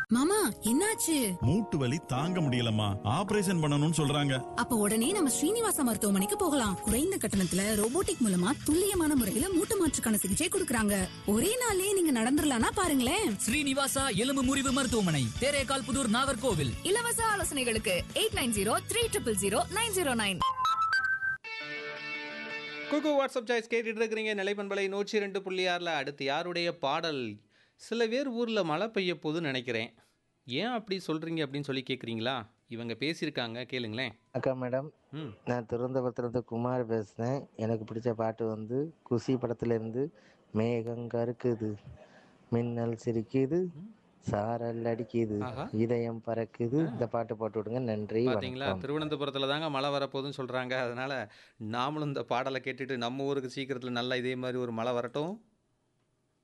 மாமா என்னாச்சு மூட்டு வலி தாங்க முடியலம்மா ஆபரேஷன் பண்ணணும்னு சொல்றாங்க அப்ப உடனே நம்ம ஸ்ரீனிவாசா மருத்துவமனைக்கு போகலாம் குறைந்த கட்டணத்துல ரோபோட்டிக் மூலமா துல்லியமான முறையில மூட்டு மாற்றுக்கான சிகிச்சை கொடுக்கறாங்க ஒரே நாள்லயே நீங்க நடந்துடலாம்னா பாருங்களேன் ஸ்ரீனிவாசா எலும்பு முறிவு மருத்துவமனை தேரேகால் புதூர் நாகர்கோவில் இலவச ஆலோசனைகளுக்கு eight nine zero three triple zero nine zero nine குக்கு வாட்ஸ்அப் சாய்ஸ் கேட்டுட்டு இருக்கிறீங்க நிலைப்பண்பலை நூற்றி ரெண்டு புள்ளி ஆறில் அடுத்து யாருடைய பாடல் சில பேர் ஊரில் மழை பெய்ய போகுதுன்னு நினைக்கிறேன் ஏன் அப்படி சொல்கிறீங்க அப்படின்னு சொல்லி கேட்குறீங்களா இவங்க பேசியிருக்காங்க கேளுங்களேன் அக்கா மேடம் ம் நான் திருவனந்தபுரத்துலேருந்து குமார் பேசுகிறேன் எனக்கு பிடிச்ச பாட்டு வந்து குஷி படத்துலேருந்து மேகம் கருக்குது மின்னல் சிரிக்குது சாரல் அடிக்குது ஆஹா. இதயம் பறக்குது இந்த பாட்டு போட்டு விடுங்க நன்றி பார்த்தீங்களா வணக்கம் திருவனந்தபுரத்தில் தாங்க மழை வரப்போகுதுன்னு சொல்கிறாங்க அதனால் நாமளும் இந்த பாடலை கேட்டுட்டு நம்ம ஊருக்கு சீக்கிரத்தில் நல்லா இதே மாதிரி ஒரு மழை வரட்டும்